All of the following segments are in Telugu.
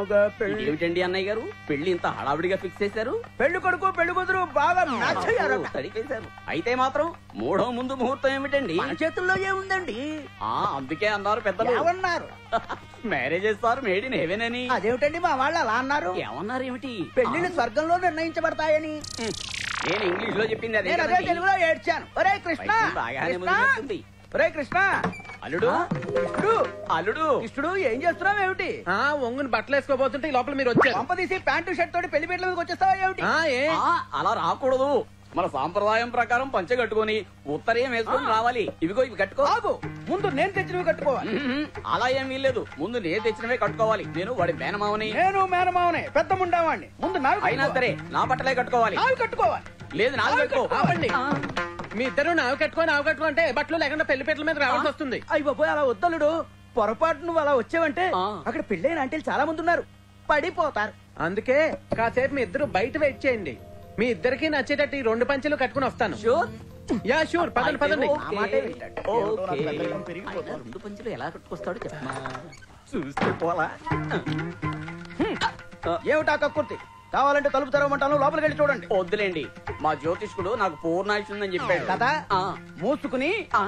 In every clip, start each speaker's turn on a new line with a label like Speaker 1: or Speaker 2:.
Speaker 1: మగ పెళ్లి
Speaker 2: ఏమిటండి అన్నయ్య గారు పెళ్లి ఇంత హడావిడిగా ఫిక్స్ చేశారు
Speaker 1: పెళ్లి కొడుకు పెళ్లి కూతురు బాగా మ్యాచ్ అయ్యారు
Speaker 2: ఓ, సరికేశారు అయితే మాత్రం మూడో ముందు ముహూర్తం ఏమిటండి
Speaker 1: మన చేతుల్లో ఏముందండి
Speaker 2: ఆ అందుకే అన్నారు పెద్దలు
Speaker 1: ఏమన్నారు
Speaker 2: మ్యారేజ్ చేస్తారు మేడ్ ఇన్ హెవెన్ అని
Speaker 1: అదేమిటండి మా వాళ్ళు అలా అన్నారు
Speaker 2: ఏమన్నారు ఏమిటి
Speaker 1: పెళ్లిళ్ళు స్వర్గంలో నిర్ణయించబడతాయని
Speaker 2: హ్మ్. నేను ఇంగ్లీష్ లో చెప్పింది అదే
Speaker 1: నేను అదే
Speaker 2: కదండి.
Speaker 1: తెలుగులో ఏడ్చాను ఒరే కృష్ణ
Speaker 2: పైకి బాగానే
Speaker 1: కృష్ణ
Speaker 2: ముదిరినట్టుంది.
Speaker 1: ఒరే కృష్ణ
Speaker 2: అల్లుడు
Speaker 1: కృష్ణుడు
Speaker 2: అల్లుడు
Speaker 1: కృష్ణుడు ఏం చేస్తున్నావు ఏమిటి
Speaker 3: ఆ ఒంగుని బట్టలు వేసుకోబోతుంటే ఈ లోపల మీరు వచ్చారు
Speaker 1: పంప తీసి ప్యాంటు షర్ట్ తోటి పెళ్లి పీటల మీదకి వచ్చేస్తావా ఏమిటి
Speaker 3: ఆ, ఏ
Speaker 2: ఆ, అలా రాకూడదు మన సాంప్రదాయం ప్రకారం పంచె కట్టుకొని ఉత్తరీయం వేసుకొని రావాలి ఇవిగో ఇవి కట్టుకో
Speaker 1: ఆగు ముందు నేను తెచ్చినవి కట్టుకోవాలి
Speaker 2: మ్మ్. అలా ఏం వీల్లేదు ముందు నేను తెచ్చినవే కట్టుకోవాలి నేను వాడి మేనమావని
Speaker 1: నేను మేనమావనే పెద్ద ముండావాణ్ణి ముందు నావి
Speaker 2: అయినా
Speaker 1: కట్టుకోవాలి.
Speaker 2: సరే నా బట్టలే కట్టుకోవాలి
Speaker 1: నావి కట్టుకోవాలి
Speaker 2: లేదు నాది కట్టుకో
Speaker 3: ఆపండి మీ ఇద్దరు నావి కట్టుకొని నావి కట్టుకుంటే బట్టలు లేకుండా పెళ్లి పీటల మీద రావాల్సి వస్తుంది
Speaker 1: అయ్యి బాబోయ్ అలా వద్దలుడు పొరపాటు నువ్వు అలా వచ్చావంటే
Speaker 2: ఆ.
Speaker 1: అక్కడ పెళ్ళైన ఆంటీలు చాలా మంది ఉన్నారు పడిపోతారు
Speaker 3: అందుకే కాసేపు మీ ఇద్దరు బయట వెయిట్ చేయండి మీ ఇద్దరికి నచ్చేటట్టు ఈ రెండు పంచెలు కట్టుకుని వస్తాను
Speaker 2: షూర్
Speaker 3: యా షూర్ పదండి పదండి
Speaker 2: ఓకే.
Speaker 1: ఆ మాటే వింటాడు.
Speaker 2: ఓకే.
Speaker 1: ఏమిటో నాకు పెద్దరికం పెరిగిపోతుంది.
Speaker 2: ఆయన రెండు పంచులు ఎలా కట్టుకొస్తాడో చెప్పమా
Speaker 1: చూస్తే పోలా ఏమిటా కక్కుర్తి కావాలంటే తలుపు తెరవమంటాను లోపలికి వెళ్ళి చూడండి
Speaker 2: వద్దులేండి మా జ్యోతిష్కుడు నాకు పూర్ణాయుష్ ఉందని చెప్పాడు
Speaker 1: కదా
Speaker 2: ఆ.
Speaker 1: మూసుకుని
Speaker 2: ఆ.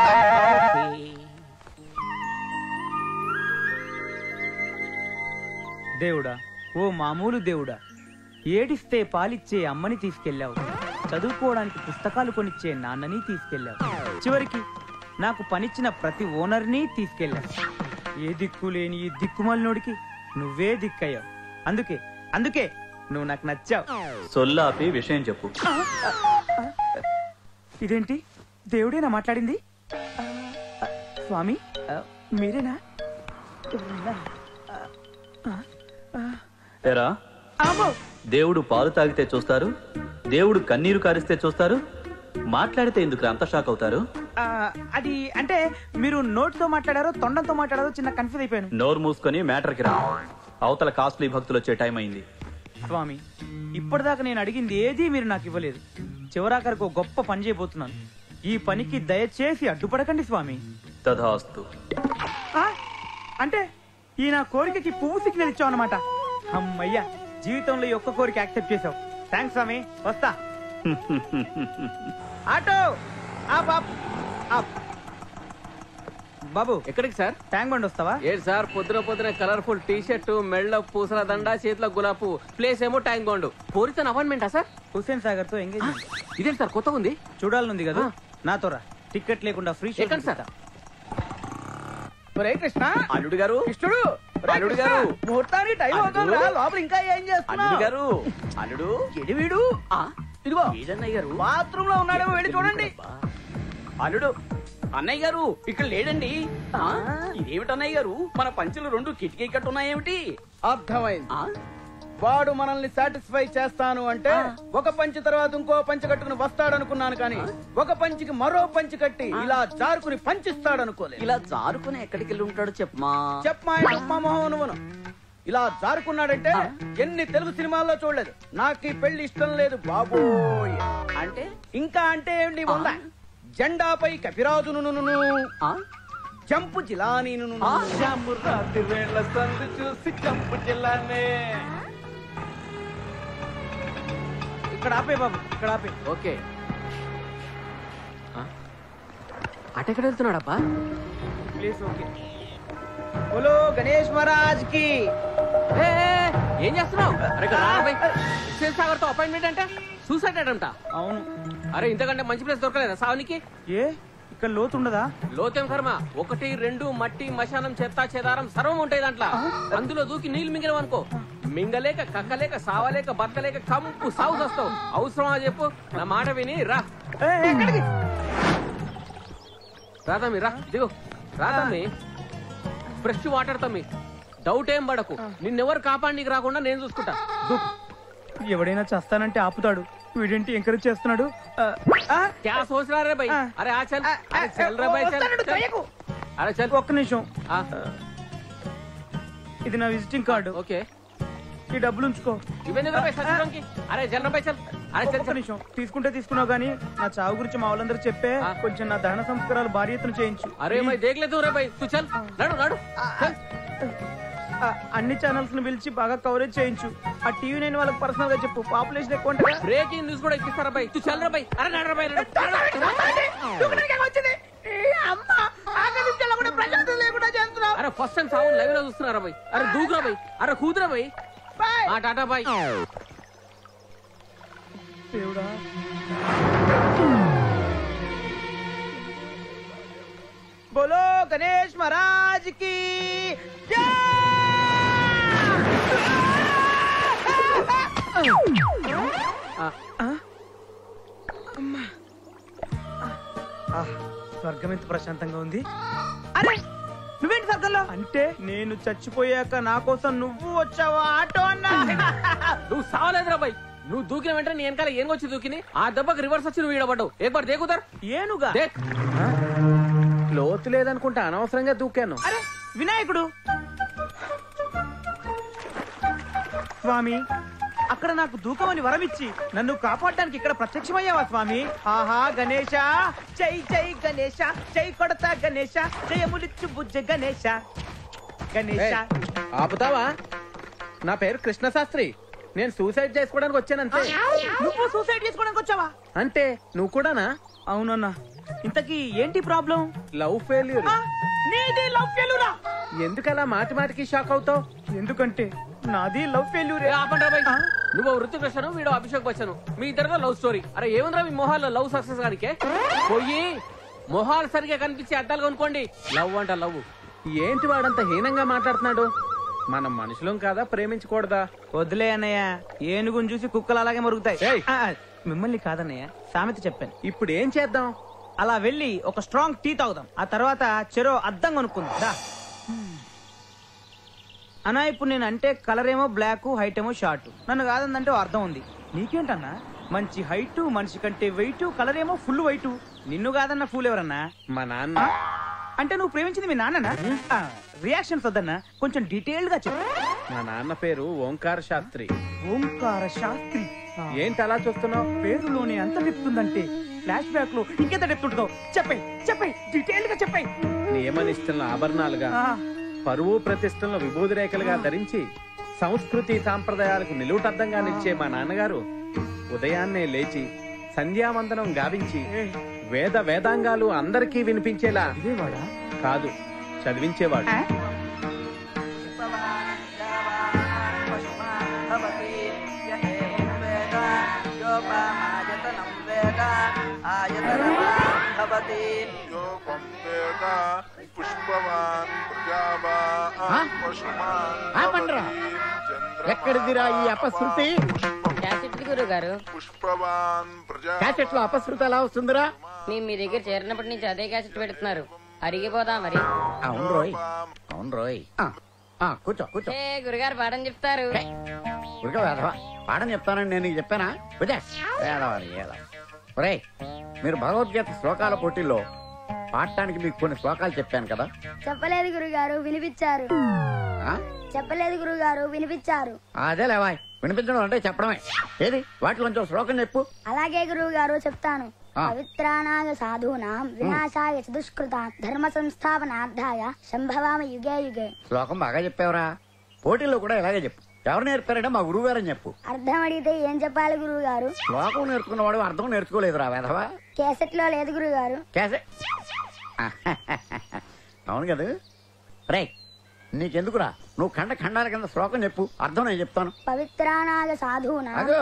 Speaker 4: దేవుడా ఓ మామూలు దేవుడా ఏడిస్తే పాలిచ్చే అమ్మని తీసుకెళ్ళావు చదువుకోవడానికి పుస్తకాలు కొనిచ్చే నాన్నని తీసుకెళ్ళావు చివరికి నాకు పనిచ్చిన ప్రతి ఓనర్ని తీసుకెళ్ళావు ఏ దిక్కు లేని ఈ దిక్కుమాలినోడికి నువ్వే దిక్కయ్యావు అందుకే అందుకే నువ్వు నాకు నచ్చావు
Speaker 5: సొల్లాపి విషయం చెప్పు
Speaker 4: ఇదేంటి దేవుడేనా మాట్లాడింది స్వామి మీరేనా
Speaker 5: ఎరా
Speaker 4: అమ్మో
Speaker 5: దేవుడు పాలు తాగితే చూస్తారు దేవుడు కన్నీరు కారిస్తే చూస్తారు మాట్లాడితే ఎందుకు అంత షాక్ అవుతారు
Speaker 4: ఆ, అది అంటే మీరు నోటితో మాట్లాడారో తొండంతో మాట్లాడారో చిన్న కన్ఫ్యూజ్ అయిపోయాను
Speaker 5: నోరు మూసుకొని మ్యాటర్కి రా అవతల కాస్ట్లీ భక్తులు వచ్చే టైం అయింది
Speaker 4: స్వామి ఇప్పటిదాకా నేను అడిగింది ఏదీ మీరు నాకు ఇవ్వలేదు చివరాఖరికి ఒక గొప్ప పని చేయబోతున్నాను ఈ పనికి దయచేసి అడ్డుపడకండి స్వామి
Speaker 5: తథాస్తు
Speaker 4: ఆ? అంటే ఈ నా కోరికకి పువ్వు సిగ్నల్ ఇచ్చావు అనమాట అమ్మయ్యా జీవితంలో ఈ ఒక్క కోరిక యాక్సెప్ట్ చేసావు థ్యాంక్స్ స్వామి వస్తా
Speaker 1: ఆటో ఆ బాబు ఆ.
Speaker 4: బాబు
Speaker 6: ఎక్కడికి సార్
Speaker 4: ట్యాంక్ బండి వస్తావా
Speaker 6: ఏంటి సార్ పొద్దున పొద్దున కలర్ఫుల్ టీ షర్ట్ మెళ్ళ పూసల దండ చేతిలో గులాబు ప్లేస్ ఏమో ట్యాంక్ బాండ్ పూరిత అపాయింట్మెంటా సార్
Speaker 4: హుసేన్ సాగర్ తో ఎంగేజ్
Speaker 6: ఇదేంటి సార్ కొత్తగా ఉంది
Speaker 4: చూడాలనుంది కదా నాతో రా టికెట్ లేకుండా ఫ్రీ షో
Speaker 6: ఎక్కడ సార్?
Speaker 1: ఒరే కృష్ణ
Speaker 2: అల్లుడు గారు
Speaker 1: కృష్ణుడు ఒరే
Speaker 2: అల్లుడు
Speaker 1: కృష్ణ,
Speaker 2: గారు.
Speaker 1: ముహూర్తానికి టైం
Speaker 2: అల్లుడు.
Speaker 1: అవుతుందిరా లోపల ఇంకా ఏం
Speaker 2: అల్లుడు
Speaker 1: చేస్తున్నావు
Speaker 2: గారు అల్లుడు
Speaker 1: ఎడి వీడు
Speaker 2: ఆ,
Speaker 1: ఇదిగో
Speaker 2: ఏడన్నయ్య గారు
Speaker 1: బాత్రూమ్ లో ఉన్నాడేమో వెళ్ళి చూడండి
Speaker 2: అల్లుడు అన్నయ్య గారు ఇక్కడ లేడండి ఆ, ఇదేమిటి అన్నయ్య గారు మన పంచులు రెండు కిటికీ కట్టున్నాయేమిటి
Speaker 1: అర్థమైంది
Speaker 2: ఆ,
Speaker 1: వాడు మనల్ని సాటిస్ఫై చేస్తాను అంటే ఒక పంచి తర్వాత ఇంకో పంచి కట్టుకుని వస్తాడనుకున్నాను కానీ ఒక పంచికి మరో పంచి కట్టి ఇలా జారుకుని పంచిస్తాడనుకోలేదు
Speaker 2: ఇలా జారుకుని ఎక్కడికి వెళ్ళి ఉంటాడో చెప్పమా
Speaker 1: చెప్పమా చెప్పమా మొహం నువ్వును ఇలా జారుకున్నాడంటే ఎన్ని తెలుగు సినిమాల్లో చూడలేదు నాకు ఈ పెళ్లి ఇష్టం లేదు బాబోయ్
Speaker 2: అంటే
Speaker 1: ఇంకా అంటే ఏంటి ఉందా జెండాపై కపిరాజును
Speaker 2: ఆ,
Speaker 1: జంపు జిలానీ
Speaker 2: ఆ,
Speaker 1: చూసి జంపు జిల్లానే
Speaker 4: ఇక్కడ ఆపే బాబు ఇక్కడ ఆపే
Speaker 6: ఓకే అటెక్కడ వెళ్తున్నాడప్పా
Speaker 4: ప్లీజ్ ఓకే
Speaker 1: బోలో గణేష్ మహారాజ్ కి
Speaker 6: ఏ, ఏ, ఏం చేస్తున్నావు అరే ఇక్కడ రా బై. హుస్సేన్ సాగర్ తో అపాయింట్మెంట్ అంటే సూసైడ్ అటెంప్టా
Speaker 4: అవును
Speaker 6: అరే ఇంతకంటే మంచి ప్లేస్ దొరకలేదా సావనికి
Speaker 4: ఏ ఇక్కడ లోతు ఉండదా
Speaker 6: లోతేం కర్మ ఒకటి రెండు మట్టి మశానం చెత్త చెదారం సర్వం ఉంటాయి దాంట్లో అందులో దూకి నీళ్లు మింగినావు అనుకో మింగలేక కక్కలేక సావలేక బతకలేక కంపు సాగు వస్తావు అవసరమా చెప్పు నా మాట విని రా
Speaker 1: ఏ, ఎక్కడికి
Speaker 6: రా తమ్మి రా దిగు రా తమ్మి ఫ్రెష్ వాటర్ తమ్మి డౌట్ ఏం పడకు నిన్నెవరు కాపాడికి రాకుండా నేను చూసుకుంటా దూకు
Speaker 4: ఎవడైనా చేస్తానంటే ఆపుతాడు వీడేంటి ఎంకరేజ్ చేస్తున్నాడు ఆ, ఆ,
Speaker 6: క్యా సోచ రా రే భయ్
Speaker 4: ఆ.
Speaker 6: అరే ఆ చల్
Speaker 1: ఆ, ఆ,
Speaker 6: అరే చల్ రే భయ్ చల్
Speaker 1: వస్తాడు,
Speaker 6: చల్.
Speaker 1: తొయ్యకు.
Speaker 6: అరే చల్
Speaker 4: ఒక్క నిమిషం
Speaker 6: ఆ,
Speaker 4: ఇది నా విజిటింగ్ కార్డు
Speaker 6: ఓకే
Speaker 4: ఈ డబ్బులు ఉంచుకో
Speaker 6: ఇవన్నీ రా భయ్ సచ్చిలోనికి. అరే జల్ రా భయ్ చల్ అరే చల్
Speaker 4: ఒక్క
Speaker 6: చల్
Speaker 4: నిమిషం తీసుకుంటే తీసుకున్నావు గానీ నా చావు గురించి మా వాళ్ళందరూ చెప్పే
Speaker 6: ఆ.
Speaker 4: కొంచెం నా దహన సంస్కారాలు భార్యతను చేయించు
Speaker 6: అరే మై దేఖ్ లే తూ రే భయ్ తూ చల్ నడు నడు చల్
Speaker 4: ఆ, అన్ని ఛానల్స్ ని పిలిచి బాగా కవరేజ్ చేయించు ఆ టీవీ నేను వాళ్ళకి పర్సనల్ గా చెప్పు పాపులేషన్ ఎక్కువ ఉంటుంది
Speaker 6: బ్రేకింగ్ న్యూస్ కూడా ఇప్పిస్తారా బై తు చల్లరా బై అరే నడరా బై అరే ఫస్ట్ టైం సాగు లైవ్ లో చూస్తున్నారా బై అరే దూకురా బై అరే కూతురా బై ఆ టాటా బై
Speaker 4: बोलो गणेश महाराज की స్వర్గం ఎంత ప్రశాంతంగా ఉంది అరే నువ్వేంటి స్వర్గంలో అంటే నేను చచ్చిపోయాక నా కోసం నువ్వు వచ్చావా ఆటో అన్నా
Speaker 6: నువ్వు సావలేదురా బై నువ్వు దూకిన వెంటనే నీ వెనకాల ఏం వచ్చి దూకిని ఆ దెబ్బకి రివర్స్ వచ్చి నువ్వు ఈడబడ్డావు ఏకబార్ దేకుతారు
Speaker 4: ఏనుగా
Speaker 6: దేక్
Speaker 3: లోతు లేదనుకుంటా అనవసరంగా దూకాను
Speaker 4: అరే వినాయకుడు స్వామి అక్కడ నాకు దూకమని వరమిచ్చి నన్ను కాపాడడానికి ఇక్కడ ప్రత్యక్షమయ్యావా స్వామి ఆహా గణేశ జై జై గణేశ జై కొడతా గణేశ జయములిచ్చు బుజ్జ గణేశ గణేశ
Speaker 3: ఏయ్, ఆపుతావా నా పేరు కృష్ణ శాస్త్రి నేను సూసైడ్ చేసుకోవడానికి వచ్చానంతే
Speaker 4: నువ్వు సూసైడ్ చేసుకోవడానికి వచ్చావా
Speaker 3: అంటే నువ్వు కూడానా
Speaker 4: అవునన్నా ఇంతకీ ఏంటి ప్రాబ్లం
Speaker 3: లవ్ ఫెయిల్యూర్
Speaker 4: నీది లవ్ ఫెయిల్యూరా
Speaker 3: ఎందుకలా మాటి మాటికి షాక్ అవుతావు
Speaker 4: ఎందుకంటే నాది లవ్ ఫెయిల్యూరే
Speaker 6: ఏ ఆపండ్రా బై నువ్వు వృత్తి కృష్ణను వీడు అభిషేక్ బచ్చను మీ ఇద్దరిలో లవ్ స్టోరీ అరే ఏముందిరా మీ మొహాల్లో లవ్ సక్సెస్ గానికే పోయి మొహాలు సరిగా కనిపించే అద్దాలు కొనుక్కోండి లవ్ అంట లవ్
Speaker 3: ఏంటి వాడంత హీనంగా మాట్లాడుతున్నాడు మనం మనుషులం కాదా ప్రేమించకూడదా
Speaker 4: వదిలే అన్నయ్య ఏనుగుని చూసి కుక్కలు అలాగే మరుగుతాయి
Speaker 3: ఏయ్!
Speaker 4: ఆ, మిమ్మల్ని కాదన్నయ్య సామెత చెప్పాను
Speaker 3: ఇప్పుడు ఏం చేద్దాం
Speaker 4: అలా వెళ్ళి ఒక స్ట్రాంగ్ టీ తాగుదాం ఆ తర్వాత చెరో అద్దం కొనుక్కుందాం దా. అన్నా ఇప్పుడు నేను అంటే కలర్ ఏమో బ్లాక్ హైట్ ఏమో షార్ట్ నన్ను కాదందంటే ఓ అర్థం ఉంది నీకేంటన్నా మంచి హైట్ మనిషి కంటే వెయిట్ కలర్ ఏమో ఫుల్ వైట్ నిన్ను కాదన్న ఫుల్ ఎవరన్నా
Speaker 3: మా నాన్న
Speaker 4: అంటే నువ్వు ప్రేమించింది మీ నాన్ననా రియాక్షన్స్ వద్దన్నా కొంచెం డీటెయిల్డ్ గా చెప్పు
Speaker 3: మా నాన్న పేరు ఓంకార శాస్త్రి
Speaker 4: ఓంకార శాస్త్రి
Speaker 3: ఏంటి అలా చూస్తున్నావు
Speaker 4: పేరులోనే ఎంత చెప్తుందంటే ఫ్లాష్ బ్యాక్ లో ఇంకెంత చెప్తుంటుందో చెప్పే చెప్పే డీటెయిల్ గా చెప్పే
Speaker 3: నియమనిష్టలను ఆభరణాలుగా పరువు ప్రతిష్టలను విభూది రేఖలుగా ధరించి సంస్కృతి సాంప్రదాయాలకు నిలువుటద్దంగా నిచ్చే మా నాన్నగారు ఉదయాన్నే లేచి సంధ్యావందనం గావించి వేద వేదాంగాలు అందరికీ వినిపించేలా
Speaker 4: ఇదేవాడా
Speaker 3: కాదు చదివించేవాడు
Speaker 7: योगं वेद पुष्पवान् प्रजावान् पशुमान्
Speaker 8: ఆపండ్రా. ఎక్కడిదిరా ఈ అపశృతి
Speaker 9: క్యాసెట్ గురువు గారు
Speaker 7: पुष्पवान् प्रजा
Speaker 8: క్యాసెట్ లో అపశృతి ఎలా వస్తుందిరా
Speaker 9: మేము మీ దగ్గర చేరినప్పటి నుంచి అదే క్యాసెట్ పెడుతున్నారు అరిగిపోదా మరి
Speaker 8: అవును రోయ్ అవును రోయ్ ఆ, ఆ, కూర్చో కూర్చో
Speaker 9: ఏ గురుగారు పాఠం చెప్తారు
Speaker 8: ఉరక వేధవా పాఠం చెప్తానని నేను నీకు చెప్పానా కుదే వేదవాని వేదవ ఒరేయ్ మీరు భగవద్గీత శ్లోకాల పోటీల్లో పాడటానికి మీకు కొన్ని శ్లోకాలు చెప్పాను కదా
Speaker 10: చెప్పలేదు గురుగారు వినిపించారు
Speaker 8: ఆ?
Speaker 10: చెప్పలేదు గురుగారు వినిపించారు
Speaker 8: అదే లేవాయ్ వినిపించడం అంటే చెప్పడమే ఏది వాటిలోంచి ఒక శ్లోకం చెప్పు
Speaker 10: అలాగే గురువు గారు చెప్తాను
Speaker 8: ఆ.
Speaker 10: పవిత్రానాయ సాధూనాం వినాశాయ చతుష్కృతాం ధర్మ సంస్థాపనార్థాయ సంభవామ యుగే యుగే
Speaker 8: శ్లోకం బాగా చెప్పావురా పోటీల్లో కూడా ఇలాగే చెప్పు ఎవరు నేర్పారంటే మా గురువు గారని చెప్పు
Speaker 10: అర్థం అడిగితే ఏం చెప్పాలి గురువు గారు
Speaker 8: శ్లోకం నేర్చుకున్నవాడు అర్థం నేర్చుకోలేదురా వేధవా
Speaker 10: కేసెట్ లో లేదు గురువు గారు
Speaker 8: కేసే అవును కదా రే నీకెందుకురా నువ్వు ఖండ ఖండాల కింద శ్లోకం చెప్పు అర్థం నేను చెప్తాను
Speaker 10: పవిత్రానాయ సాధూనాం
Speaker 8: అగో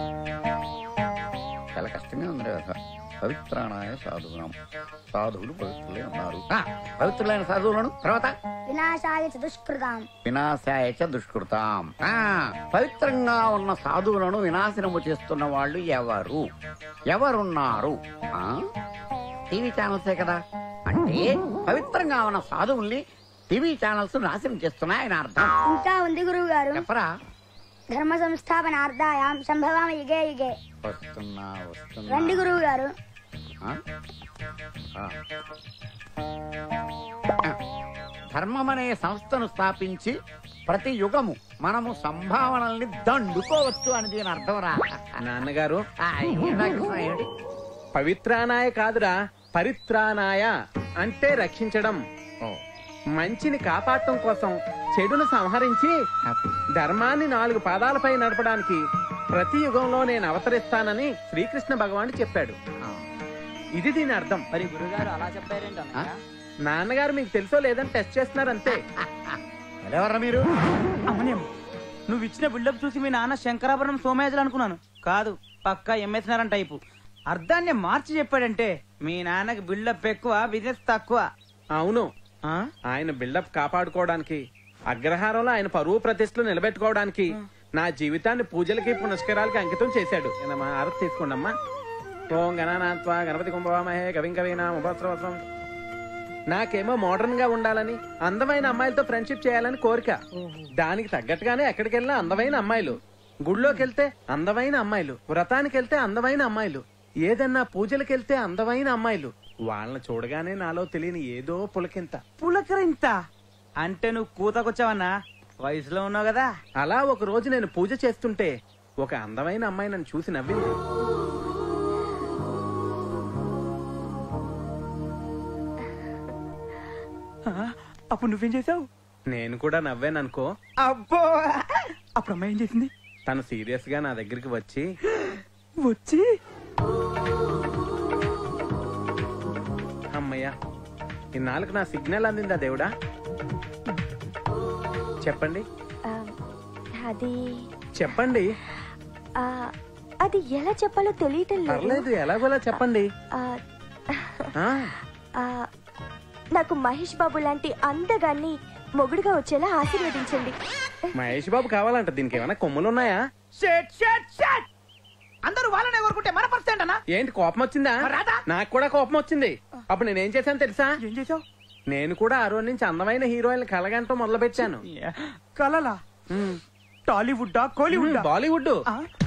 Speaker 8: చాలా కష్టంగా ఉంది రే కథ. పవిత్రానాయ సాధువునం సాధువులు పవిత్రులే ఉన్నారు ఆ, పవిత్రులైన సాధువులను తర్వాత
Speaker 10: వినాశాయ చతుష్కృతాం
Speaker 8: వినాశాయ చ దుష్కృతాం ఆ, పవిత్రంగా ఉన్న సాధువులను వినాశనము చేస్తున్న వాళ్ళు ఎవరు ఎవరున్నారు ఆ టీవీ ఛానల్సే కదా అంటే పవిత్రంగా ఉన్న సాధువుల్ని టీవీ ఛానల్స్ నాశనం చేస్తున్నాయి ఆయన అర్థం
Speaker 10: ఇంకా ఉంది గురువు గారు
Speaker 8: చెప్పరా
Speaker 10: ధర్మ సంస్థాపనార్థాయాం సంభవామ యుగే యుగే
Speaker 8: వస్తున్నా వస్తున్నా
Speaker 10: రండి గురువు గారు
Speaker 8: ఆ? ఆ. ధర్మం అనే సంస్థను స్థాపించి ప్రతి యుగము మనము సంభావనల్ని దండుకోవచ్చు అని దీని అర్థం రా
Speaker 3: నాన్నగారు
Speaker 8: ఆ, ఏంటా కృష్ణ, ఏమిటి?
Speaker 3: పవిత్రానాయ కాదురా పరిత్రానాయ అంటే రక్షించడం
Speaker 8: ఓ,
Speaker 3: మంచిని కాపాడటం కోసం చెడును సంహరించి ధర్మాన్ని నాలుగు పాదాలపై నడపడానికి ప్రతి యుగంలో నేను అవతరిస్తానని శ్రీకృష్ణ భగవానుడు చెప్పాడు ఇది దీని అర్థం
Speaker 4: మరి గురుగారు అలా చెప్పారేంటి
Speaker 3: నాన్నగారు మీకు తెలుసో లేదని టెస్ట్ చేస్తున్నారు అంతే
Speaker 8: ఎవరా మీరు
Speaker 4: అమ్మనేమో నువ్వు ఇచ్చిన బిల్డప్ చూసి మీ నాన్న శంకరాభరణం సోమయాజులు అనుకున్నాను కాదు పక్కా ఎంఎస్ నారాయణ టైపు అర్థాన్ని మార్చి చెప్పాడంటే మీ నాన్నకి బిల్డప్ ఎక్కువ బిజినెస్ తక్కువ
Speaker 3: అవును
Speaker 4: ఆ?
Speaker 3: ఆయన బిల్డప్ కాపాడుకోవడానికి అగ్రహారంలో ఆయన పరువు ప్రతిష్టలు నిలబెట్టుకోవడానికి నా జీవితాన్ని పూజలకి పునస్కారాలకి అంకితం చేశాడు ఏనమ్మా ఆరతి తీసుకోండమ్మా ఓం గణనాత్వ గణపతి కుంభవామహే కవిం కవీనా ముభస్రవసం నాకేమో మోడర్న్ గా ఉండాలని అందమైన అమ్మాయిలతో ఫ్రెండ్షిప్ చేయాలని కోరిక దానికి తగ్గట్టుగానే ఎక్కడికి వెళ్ళినా అందమైన అమ్మాయిలు గుళ్ళోకి వెళ్తే అందమైన అమ్మాయిలు వ్రతానికి వెళ్తే అందమైన అమ్మాయిలు ఏదన్నా పూజలకు వెళ్తే అందమైన అమ్మాయిలు వాళ్ళని చూడగానే నాలో తెలియని ఏదో పులకింత
Speaker 4: పులకరింత అంటే నువ్వు కూతకొచ్చావన్నా వయసులో ఉన్నావు కదా
Speaker 3: అలా ఒక రోజు నేను పూజ చేస్తుంటే ఒక అందమైన అమ్మాయి నన్ను చూసి నవ్వింది
Speaker 4: ఆ, అప్పుడు నువ్వేం చేసావు
Speaker 3: నేను కూడా నవ్వాను అనుకో
Speaker 4: అబ్బో అప్పుడు అమ్మాయి ఏం చేసింది
Speaker 3: తను సీరియస్ గా నా దగ్గరికి వచ్చి
Speaker 4: వచ్చి
Speaker 3: అమ్మయ్యా ఇన్నాళ్ళకి నా సిగ్నల్ అందిందా దేవుడా చెప్పండి
Speaker 11: అది
Speaker 3: చెప్పండి
Speaker 11: ఆ, అది ఎలా చెప్పాలో తెలియటం లేదు
Speaker 3: పర్లేదు ఎలాగోలా చెప్పండి
Speaker 11: ఆ,
Speaker 3: ఆ,
Speaker 11: ఆ, నాకు మహేష్ బాబు లాంటి అందగాన్ని మొగుడుగా వచ్చేలా ఆశీర్వదించండి
Speaker 3: మహేష్ బాబు కావాలంట దీనికి ఏమైనా కొమ్ములు ఉన్నాయా
Speaker 4: షట్ షట్ షట్ అందరూ వాళ్ళనే కోరుకుంటే మన పర్సెంట్ అన్నా
Speaker 3: ఏంటి కోపం వచ్చిందా
Speaker 4: రాదా?
Speaker 3: నాకు కూడా కోపం వచ్చింది అప్పుడు నేనేం చేశాను తెలుసా
Speaker 4: ఏం చేసావు
Speaker 3: నేను కూడా ఆ రోజు నుంచి అందమైన హీరోయిన్ కలగంటూ మొదలు పెట్టాను
Speaker 4: కలలా టాలీవుడ్డా కోలీవుడ్డా
Speaker 3: బాలీవుడ్
Speaker 4: ఆ?